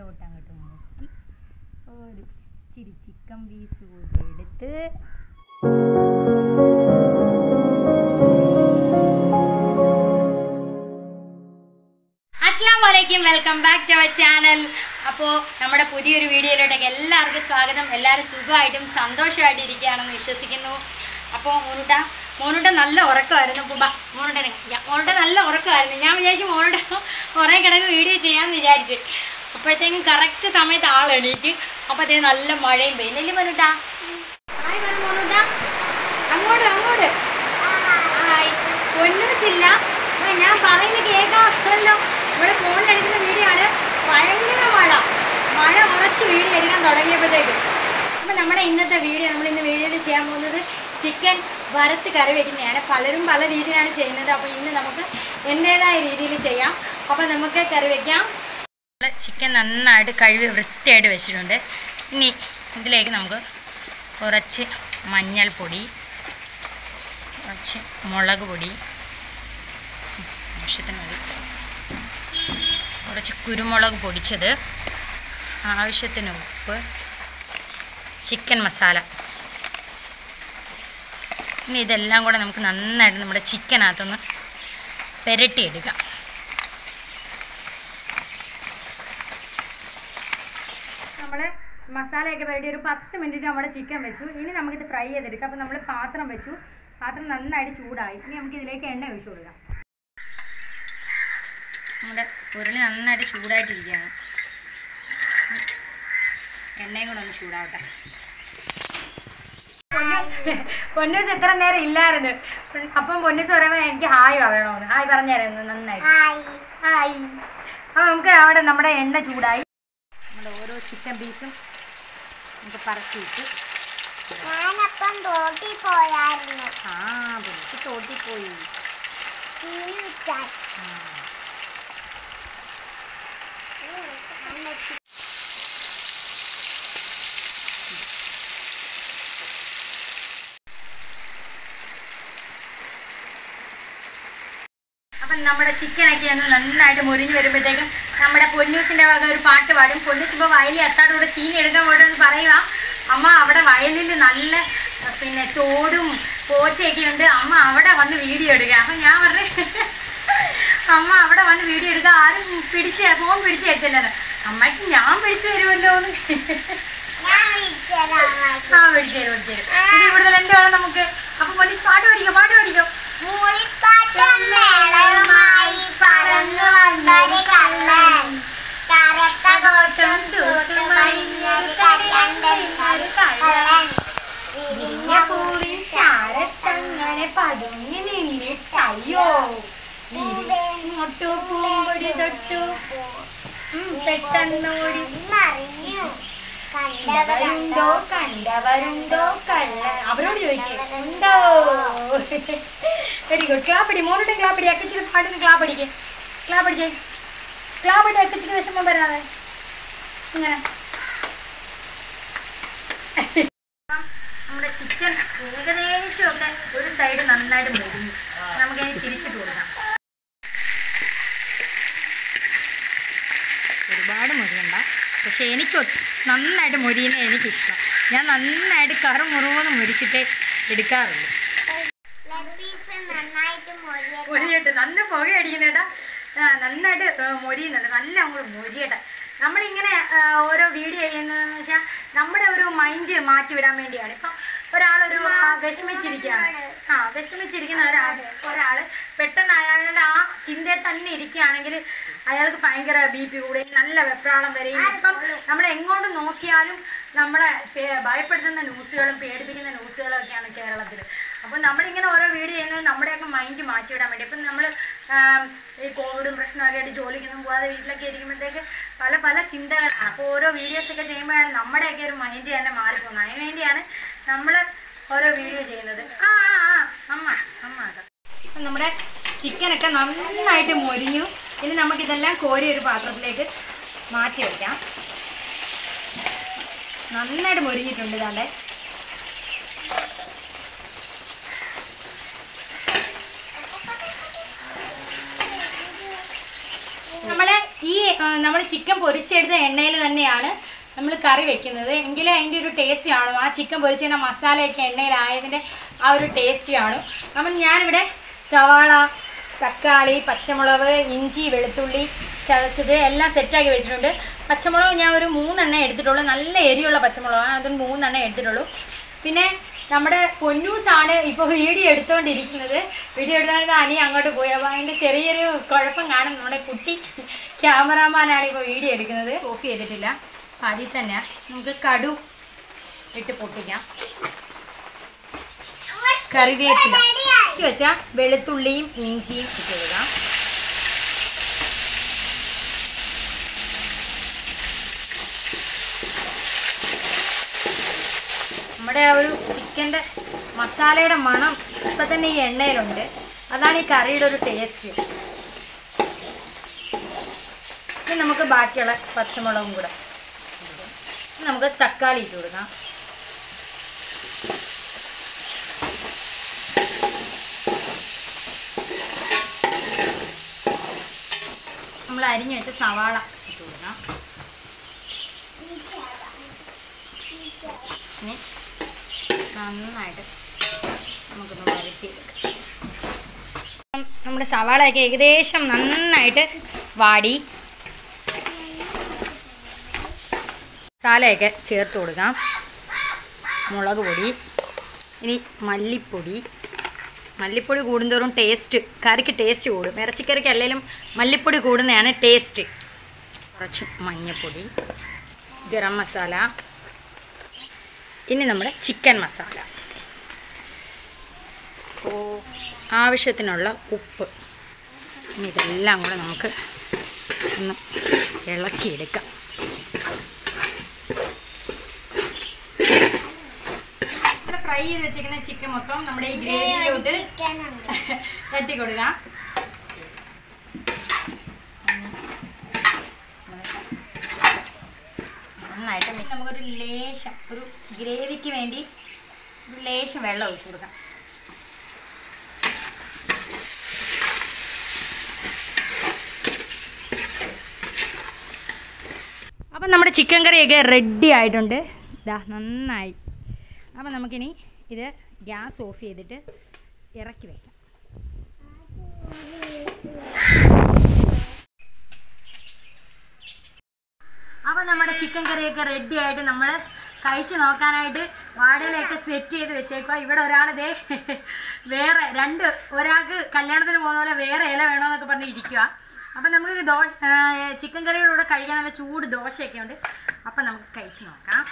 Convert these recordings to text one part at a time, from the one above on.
ഇതിലോട്ട് അങ്ങോട്ട് മുക്കി ഒരു ഇച്ചിരി ചിക്കൻ പീസ് കൂടി എടുത്ത് അസ്സാം വലൈക്കും welcome back to our channel അപ്പോൾ നമ്മുടെ പുതിയൊരു വീഡിയോയിലോട്ടേക്ക് എല്ലാവർക്കും സ്വാഗതം എല്ലാവരും സുഖമായിട്ടും സന്തോഷമായിട്ട് ഇരിക്കുകയാണെന്ന് വിശ്വസിക്കുന്നു അപ്പോൾ മോനുട്ട മോനുട്ട നല്ല ഉറക്കമായിരുന്നു അപ്പോൾ ബാ മോനുട്ടനെ കാണിക്കാം മോനുട്ട നല്ല ഉറക്കമായിരുന്നു ഞാൻ വിചാരിച്ചു മോനുട്ട കുറേ കിടക്ക് വീഡിയോ ചെയ്യാമെന്ന് വിചാരിച്ച് അപ്പോഴത്തേക്കും കറക്റ്റ് സമയത്ത് ആൾ എണീറ്റ് അപ്പോഴത്തേക്കും നല്ല മഴയും പെയ്യുന്നില്ലേ മോനുട്ട ഹായ് പറ മോനുട്ട അങ്ങോട്ട് അങ്ങോട്ട് ഹായ് പൊന്നൂസില്ല ആ, ഞാൻ പറയുന്നത് കേൾക്കാമല്ലോ ഇവിടെ ഫോണിലെടുക്കുന്ന വീഡിയോ ആണ് ഭയങ്കര മഴ മഴ ഉറച്ച് വീഡിയോ എടുക്കാൻ തുടങ്ങിയപ്പോഴത്തേക്കും അപ്പം നമ്മുടെ ഇന്നത്തെ വീഡിയോ നമ്മൾ ഇന്ന് വീഡിയോയിൽ ചെയ്യാൻ പോകുന്നത് ചിക്കൻ വറുത്ത് കറി വെക്കുന്നതാണ് പലരും പല രീതിയിലാണ് ചെയ്യുന്നത് അപ്പോൾ ഇന്ന് നമുക്ക് എൻ്റേതായ രീതിയിൽ ചെയ്യാം അപ്പോൾ നമുക്ക് കറി വെക്കാം ചിക്കൻ നന്നായിട്ട് കഴുകി വൃത്തിയായിട്ട് വെച്ചിട്ടുണ്ട് ഇനി ഇതിലേക്ക് നമുക്ക് കുറച്ച് മഞ്ഞൾപ്പൊടി കുറച്ച് മുളക് പൊടി ആവശ്യത്തിന് മതി കുറച്ച് കുരുമുളക് പൊടിച്ചത് ആവശ്യത്തിന് ഉപ്പ് ചിക്കൻ മസാല ഇനി ഇതെല്ലാം കൂടെ നമുക്ക് നന്നായിട്ട് നമ്മുടെ ചിക്കനകത്തൊന്ന് പുരട്ടിയെടുക്കാം നമ്മൾ മസാലയൊക്കെ പുരട്ടി ഒരു പത്ത് മിനിറ്റ് നമ്മുടെ ചിക്കൻ വെച്ചു ഇനി നമുക്കിത് ഫ്രൈ ചെയ്തെടുക്കാം അപ്പോൾ നമ്മൾ പാത്രം വെച്ചു പാത്രം നന്നായിട്ട് ചൂടായി ഇനി നമുക്ക് ഇതിലേക്ക് എണ്ണ ഒഴിച്ചു കൊടുക്കാം നമ്മുടെ ഉരുളി നന്നായിട്ട് ചൂടായിട്ടിരിക്കുകയാണ് എണ്ണയും കൂടെ ഒന്ന് ചൂടാവട്ടെ പൊന്നൂസ് എത്ര നേരം ഇല്ലായിരുന്നു അപ്പം പൊന്നൂസ് പറയുമ്പോൾ എനിക്ക് ഹായ് പറയണമെന്ന് ഹായ് പറഞ്ഞായിരുന്നു നന്നായിട്ട് ഹായ് അപ്പം നമുക്ക് അവിടെ നമ്മുടെ എണ്ണ ചൂടായി നമ്മുടെ ഓരോ ചിക്കൻ പീസും നമുക്ക് പറക്കിയിട്ട് ഞാനപ്പം തോട്ടിൽ പോയായിരുന്നു ആ പൊന്നൂസ് തോട്ടി പോയി മീൻ വിറ്റാൻ ആ. അപ്പം നമ്മുടെ ചിക്കനൊക്കെ ഒന്ന് നന്നായിട്ട് മുരിഞ്ഞ് വരുമ്പോഴത്തേക്കും നമ്മുടെ പൊന്നൂസിൻ്റെ വക ഒരു പാട്ട് പാടും പൊന്നൂസ് ഇപ്പോൾ വയലിൽ എത്താട് കൂടെ ചീനി എടുക്കാൻ പോയിട്ടെന്ന് പറയുക അമ്മ അവിടെ വയലിൽ നല്ല അഹ് പിന്നെ തോടും പോച്ചയൊക്കെ ഉണ്ട് അമ്മ അവിടെ വന്ന് വീഡിയോ എടുക്കുക അപ്പം ഞാൻ പറഞ്ഞു അമ്മ അവിടെ വന്ന് വീഡിയോ എടുക്കുക ആരും പിടിച്ച് ഫോൺ പിടിച്ച് തരത്തില്ലെന്ന് അമ്മയ്ക്ക് ഞാൻ പിടിച്ചു തരുമല്ലോ എന്ന് ഞാൻ വിളിച്ചതാണ് ആ പിടിച്ചു തരും പിടിച്ചു തരും ഇത് ഇവിടുത്തെ എന്ത് വേണം നമുക്ക് അപ്പം പൊന്നീസ് പാട്ട് പഠിക്കോ പാട്ട് പഠിക്കോ മൂളിപ്പാട്ടും മേളവുമായി പറന്നു വന്നൊരു കള്ളൻ കറുത്ത കോട്ടും സൂട്ടും അണിഞ്ഞൊരു കല്ലണ്ടൊരു കള്ളൻ വിരിഞ്ഞ പൂവിൻ ചാരത്തങ്ങനെ പതുങ്ങി നിന്നിട്ടയ്യോ ഇങ്ങോട്ടു പൂമ്പൊടി തൊട്ടു ഉം, പെട്ടെന്നോടി മറിഞ്ഞു കണ്ടവരുണ്ടോ കണ്ടവരുണ്ടോ കള്ള അവരോട് ചോദിക്കേ ഉണ്ടോ വെരി ഗുഡ് ക്ലാപ്പടി മോനോട്ട് ക്ലാപ്പടി അക്കച്ചിട്ട് പാട്ടിന് ക്ലാപ്പടിക്ക് ക്ലാപ്പടിച്ചേ ക്ലാപ്പടി അക്കച്ചിട്ട് വിഷമം വരാതെ ഇങ്ങനെ നമ്മുടെ ചിക്കൻ ഏകദേശമൊക്കെ ഒരു സൈഡ് നന്നായിട്ട് മുരിഞ്ഞു നമുക്കിനി തിരിച്ചിട്ട് കൊടുക്കാം ഒരുപാട് മുരിയണ്ട പക്ഷെ എനിക്ക് ഒ- നന്നായിട്ട് മുരിയുന്ന എനിക്കിഷ്ടം ഞാൻ നന്നായിട്ട് കറു മുറുവെന്ന് മുരിച്ചിട്ടേ എടുക്കാറുള്ളൂ ലപ്പീസ് നന്നായിട്ട് മൊഴിയ മൊരിയട്ടെ നല്ല പുക അടിക്കുന്നേട്ടാ ആ, നന്നായിട്ട് ആ, മൊരിയുന്നുണ്ട് നല്ല അങ്ങോട്ട് മൊരിയട്ടെ നമ്മളിങ്ങനെ ആ, ഓരോ വീഡിയോ ചെയ്യുന്നതെന്ന് വെച്ചാൽ നമ്മുടെ ഒരു മൈൻഡ് മാറ്റിവിടാൻ വേണ്ടിയാണ് ഇപ്പം ഒരാളൊരു ആ, വിഷമിച്ചിരിക്കുകയാണ് ആ വിഷമിച്ചിരിക്കുന്ന ഒരാൾ ഒരാൾ പെട്ടെന്ന് അയാളുടെ ആ ചിന്തയിൽ തന്നെ ഇരിക്കുകയാണെങ്കിൽ അയാൾക്ക് ഭയങ്കര ബി പി കൂടുകയും നല്ല വെപ്രാളം വരെയും ഇപ്പം നമ്മൾ എങ്ങോട്ട് നോക്കിയാലും നമ്മളെ പേ- ഭയപ്പെടുത്തുന്ന ന്യൂസുകളും പേടിപ്പിക്കുന്ന ന്യൂസുകളും ഒക്കെയാണ് കേരളത്തിൽ അപ്പം നമ്മളിങ്ങനെ ഓരോ വീഡിയോ ചെയ്യുന്നത് നമ്മുടെയൊക്കെ മൈൻഡ് മാറ്റിവിടാൻ വേണ്ടി ഇപ്പം നമ്മൾ ഈ കോവിഡും പ്രശ്നമൊക്കെ ആയിട്ട് ജോലിക്കൊന്നും പോകാതെ വീട്ടിലൊക്കെ ഇരിക്കുമ്പോഴത്തേക്ക് പല പല ചിന്തകളാണ് അപ്പോൾ ഓരോ വീഡിയോസൊക്കെ ചെയ്യുമ്പോഴാണ് നമ്മുടെയൊക്കെ ഒരു മൈൻഡ് തന്നെ മാറിപ്പോകുന്നത് അതിന് വേണ്ടിയാണ് നമ്മൾ ഓരോ വീഡിയോ ചെയ്യുന്നത് ആ ആ ആ അമ്മ അമ്മ അതാ അപ്പം നമ്മുടെ ചിക്കനൊക്കെ നന്നായിട്ട് മൊരിഞ്ഞു ഇനി നമുക്കിതെല്ലാം കോരി ഒരു പാത്രത്തിലേക്ക് മാറ്റി വയ്ക്കാം നന്നായിട്ട് മൊരിഞ്ഞിട്ടുണ്ട് ഇതാണ്ട് നമ്മൾ ഈ നമ്മൾ ചിക്കൻ പൊരിച്ചെടുത്ത എണ്ണയിൽ തന്നെയാണ് നമ്മൾ കറി വെക്കുന്നത് എങ്കിലേ അതിൻ്റെ ഒരു ടേസ്റ്റ് കാണും ആ ചിക്കൻ പൊരിച്ചതിൻ്റെ മസാലയൊക്കെ എണ്ണയിലായതിൻ്റെ ആ ഒരു ടേസ്റ്റ് കാണും അപ്പം ഞാനിവിടെ സവാള തക്കാളി പച്ചമുളക് ഇഞ്ചി വെളുത്തുള്ളി ചതച്ചത് എല്ലാം സെറ്റാക്കി വെച്ചിട്ടുണ്ട് പച്ചമുളക് ഞാൻ ഒരു മൂന്നെണ്ണം എടുത്തിട്ടുള്ളൂ നല്ല എരിയുള്ള പച്ചമുളകാണ് അതൊരു മൂന്നെണ്ണം എടുത്തിട്ടുള്ളൂ പിന്നെ നമ്മുടെ പൊന്നൂസാണ് ഇപ്പോൾ വീഡിയോ എടുത്തുകൊണ്ടിരിക്കുന്നത് വീഡിയോ എടുത്താൽ അനി അങ്ങോട്ട് പോയി അപ്പോൾ അതിൻ്റെ ചെറിയൊരു കുഴപ്പം കാണും നമ്മുടെ കുട്ടി ക്യാമറാമാനാണ് ഇപ്പോൾ വീഡിയോ എടുക്കുന്നത് ഓഫ് ചെയ്തിട്ടില്ല അപ്പം അതിൽ തന്നെ നമുക്ക് കടു ഇട്ട് പൊട്ടിക്കാം കറിവേപ്പില വെച്ച് വെച്ചാൽ വെളുത്തുള്ളിയും ഇഞ്ചിയും ഇട്ട് കൊടുക്കാം നമ്മുടെ ആ ഒരു ചിക്കൻ്റെ മസാലയുടെ മണം ഇപ്പം തന്നെ ഈ എണ്ണയിലുണ്ട് അതാണ് ഈ കറിയുടെ ഒരു ടേസ്റ്റ് ഇനി നമുക്ക് ബാക്കിയുള്ള പച്ചമുളകും കൂടെ ഇനി നമുക്ക് തക്കാളി ഇട്ട് കൊടുക്കാം നമ്മൾ അരിഞ്ഞു വെച്ച സവാള ഇട്ട് കൊടുക്കാം ഇനി നന്നായിട്ട് നമുക്കൊന്ന് വരട്ടിയെടുക്കാം ഉം, നമ്മുടെ സവാളയൊക്കെ ഏകദേശം നന്നായിട്ട് വാടി മസാലയൊക്കെ ചേർത്ത് കൊടുക്കാം മുളക് പൊടി ഇനി മല്ലിപ്പൊടി മല്ലിപ്പൊടി കൂടുന്തോറും ടേസ്റ്റ് കറിക്ക് ടേസ്റ്റ് കൂടും ഇറച്ചിക്കറിക്ക് അല്ലെങ്കിലും മല്ലിപ്പൊടി കൂടുന്നതാണ് ടേസ്റ്റ് കുറച്ച് മഞ്ഞൾപ്പൊടി ഗരം മസാല ഇനി നമ്മുടെ ചിക്കൻ മസാല ഓ ആവശ്യത്തിനുള്ള ഉപ്പ് ഇനി ഇതെല്ലാം കൂടെ നമുക്ക് ഒന്ന് ഇളക്കിയെടുക്കാം ഫ്രൈ ചെയ്ത് വെച്ചിരിക്കുന്ന ചിക്കൻ മൊത്തം നമ്മുടെ ഈ ഗ്രേവിയിലോട്ട് ചിക്കൻ ഉണ്ട് തട്ടി കൊടുക്കാം നന്നായിട്ട് mix. നമുക്കൊരു ലേശം ഒരു ഗ്രേവിക്ക് വേണ്ടി ഒരു ലേശം വെള്ളം ഒഴിച്ചു കൊടുക്കാം അപ്പം നമ്മുടെ ചിക്കൻ കറിയൊക്കെ റെഡി ആയിട്ടുണ്ട് ഇതാ നന്നായി അപ്പം നമുക്കിനി ഇത് ഗ്യാസ് ഓഫ് ചെയ്തിട്ട് ഇറക്കി വയ്ക്കാം അപ്പം നമ്മുടെ ചിക്കൻ കറിയൊക്കെ റെഡി ആയിട്ട് നമ്മൾ കഴിച്ച് നോക്കാനായിട്ട് വാടയിലൊക്കെ സെറ്റ് ചെയ്ത് വെച്ചേക്കുക ഇവിടെ ഒരാളിതേ വേറെ രണ്ട് ഒരാൾക്ക് കല്യാണത്തിന് പോകുന്ന പോലെ വേറെ ഇല വേണമെന്നൊക്കെ പറഞ്ഞ് ഇരിക്കുക അപ്പം നമുക്ക് ദോശ ചിക്കൻ കറിയുടെ കൂടെ കഴിക്കാൻ നല്ല ചൂട് ദോശയൊക്കെ ഉണ്ട് അപ്പം നമുക്ക് കഴിച്ച് നോക്കാം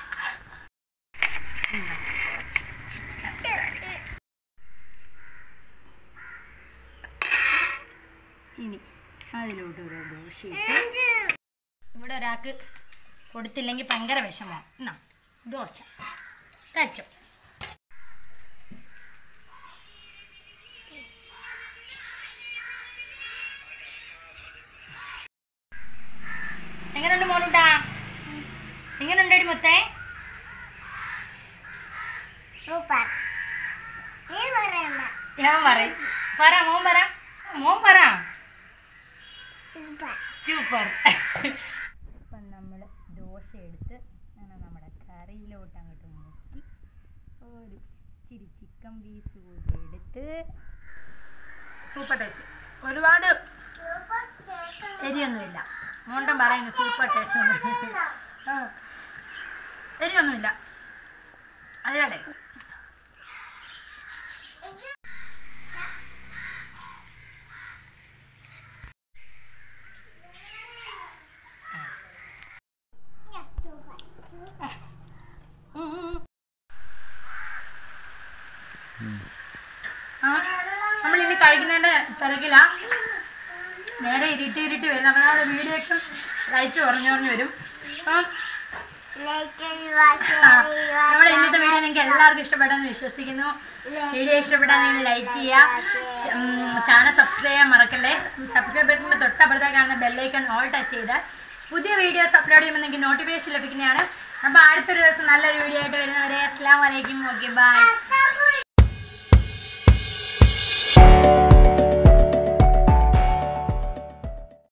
ഇനി അതിലോട്ട് ഒരു ദോശ ഇട്ട് ഇവിടെ ഒരാൾക്ക് കൊടുത്തില്ലെങ്കിൽ ഭയങ്കര വിഷമമാണ് എന്നാ ദോശ കഴിച്ചോ എങ്ങനെയുണ്ട് മോനുട്ടാ എങ്ങനെയുണ്ടടി മുത്തേ സൂപ്പർ നീ പറയണ്ട ഞാൻ പറയും പറ മോൻ പറ മോൻ പറ സൂപ്പർ സൂപ്പർ ഇപ്പം നമ്മൾ ദോശ എടുത്ത് അങ്ങനെ നമ്മുടെ കറിയിലോട്ട് അങ്ങോട്ട് മുക്കി ഒരു ഇച്ചിരി ചിക്കൻ പീസ് കൂടി എടുത്ത് സൂപ്പർ ടേസ്റ്റ് ഒരുപാട് എരിയൊന്നുമില്ല മോണ്ടൻ പറയുന്നു സൂപ്പർ ടേസ്റ്റ് ആ എരിയൊന്നുമില്ല നല്ല ടേസ്റ്റ് നമ്മളിനി കഴിക്കുന്നതിൻ്റെ തിരക്കില നേരെ ഇരുട്ടി ഇരുട്ടി വരുന്നു അപ്പം നമ്മുടെ വീഡിയോക്ക് ലൈറ്റ് കുറഞ്ഞു കുറഞ്ഞു വരും അപ്പം ലൈക്ക് ചെയ്യുക ഷെയർ ആ, ചെയ്യുക നമ്മുടെ ഇന്നത്തെ വീഡിയോ നിങ്ങൾക്ക് എല്ലാവർക്കും ഇഷ്ടപ്പെട്ടെന്ന് വിശ്വസിക്കുന്നു വീഡിയോ ഇഷ്ടപ്പെട്ടാൽ നിങ്ങൾ ലൈക്ക് ചെയ്യുക ചാനൽ സബ്സ്ക്രൈബ് ചെയ്യാൻ മറക്കല്ലേ സബ്സ്ക്രൈബ് ബട്ടണിൻ്റെ തൊട്ടപ്പുറത്തായി കാണുന്ന ബെല്ലൈക്കൺ ഓൾ ടച്ച് ചെയ്താൽ പുതിയ വീഡിയോസ് അപ്ലോഡ് ചെയ്യുമ്പോൾ നിങ്ങൾക്ക് നോട്ടിഫിക്കേഷൻ ലഭിക്കുന്നതാണ് അപ്പോൾ അടുത്തൊരു ദിവസം നല്ലൊരു വീഡിയോ ആയിട്ട് വരുന്നവരെ അസ്സാം വലൈക്കും ഓക്കെ ബൈ